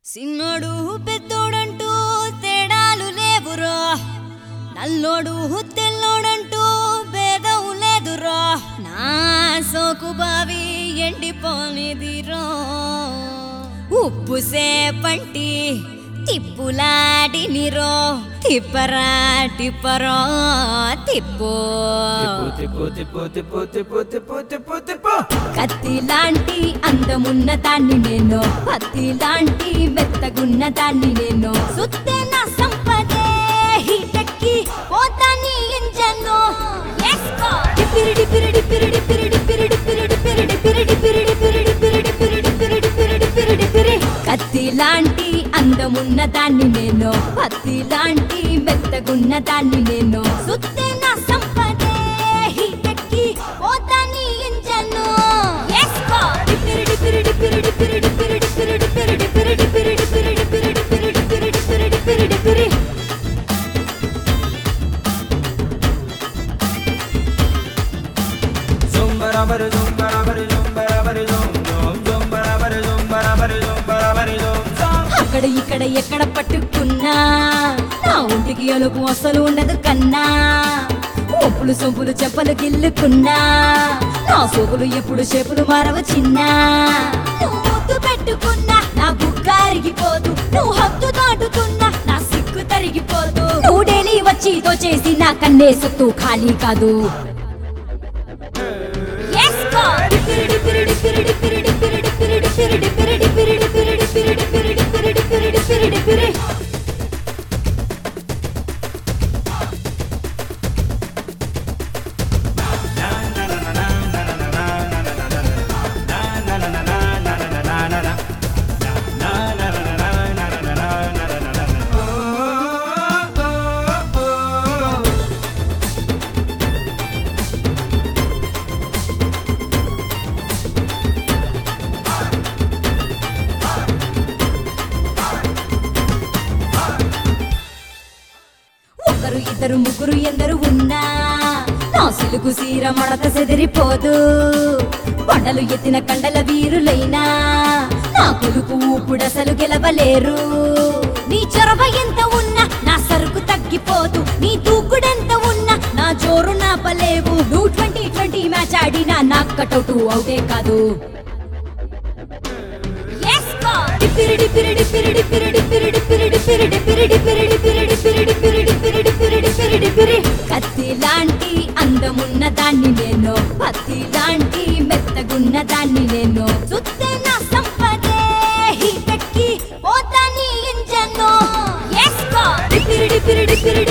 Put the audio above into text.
సిన్నోడు పెద్దోడంటూ తేడాలు లేవురో నల్లోడు తెల్లోడంటూ భేదం లేదురో నా సోకు బావి ఎండిపోనిదిరో ఉప్పు సేపంటి తిప్పులాడినిరో తిప్పరా టిప్పరో తిప్పు తిప్పు తిప్పు తిప్పు తిప్పు తిప్పు తిప్పు తిప్పు కత్తి లాంటి అందమున్న దాన్ని నేను పత్తి లాంటి మెత్తగున్న దాన్ని నేను సుత్తే నా సంపదే హీటెక్కి పోతాని ఇంజన్ను డిపిరి డిపిరి డిపిరి డిపిరి డిపిరి డిపిరి డిపిరి డిపిరి డిపిరి డిపిరి డిపిరి డిపిరి డిపిరి డిపిరి డిపిరి డిపిరి కత్తి లాంటి అందమున్న దాన్ని నేను పత్తి లాంటి మెత్తగున్న దాన్ని నేను సుత్తే నా సంపదే హీటెక్కి పోతాని ఇంజన్ను డిపిరి డిపిరి డిపిరి డిపిరి డిపిరి డిపిరి డిపిరి డిపిరి డిపిరి డిపిరి డిపిరి డిపిరి డిపిరి డిపిరి డిపిరి డిపిరి జుంబరబరు జుంబరబరు జుంబరబరు జుం జుం జుంబరబరు జుంబరబరు జుంబరబరు జుం జుం అక్కడ ఇక్కడ ఎక్కడ పట్టుకున్నా నా ఒంటికి అలుపు అసలు ఉండదు కన్నా ఒప్పులు సొంపులు చెప్పలు గిల్లుకున్నా నా సోపులు ఎప్పుడు చేపులు మారవ చిన్నా నువ్వు ముద్దు పెట్టుకున్నా నా బుగ్గ అరిగిపోదు నువ్వు హద్దు దాటుతున్నా నా సిగ్గు తరిగిపోదు నువ్వు డైలీ వచ్చి చేసి నా కన్నే సొత్తు ఖాళీ కాదు Yes, go! డిపిరి డిపిరి డిపిరి డిపిరి డిపిరి డిపిరి డిపిరి డిపిరి డిపిరి డిపిరి డిపిరి డిపిరి డిపిరి డిపిరి డిపిరి డిపిరి ఒకరు ఇద్దరు ముగ్గురు ఎందరు ఉన్నా నా సిలుగు సీర మడత సెదిరిపోదు కొండలు ఎత్తిన కండల వీరులైనా నా కొలుకు ఊపుడసలు గెలవలేరు నీ చొరవ ఎంత ఉన్నా నా సరుకు తగ్గిపోదు నీ దూకుడెంత ఉన్నా నా జోరు నాపలేవు నువ్వు ట్వంటీ ట్వంటీ మ్యాచ్ ఆడినా నాకు కటౌట్ అవుతే కాదు Yes, go! డిపిరి డిపిరి డిపిరి డిపిరి డిపిరి డిపిరి డిపిరి డిపిరి డిపిరి డిపిరి డిపిరి డిపిరి డిపిరి డిపిరి డిపిరి డిపిరి కత్తి లాంటి అందమున్న దాన్ని నేను పత్తి లాంటి మెత్తగున్న దాన్ని నేను సుత్తే నా సంపదే హీటెక్కి పోతాని ఇంజన్ను Yes, go! డిపిరి డిపిరి డిపిరి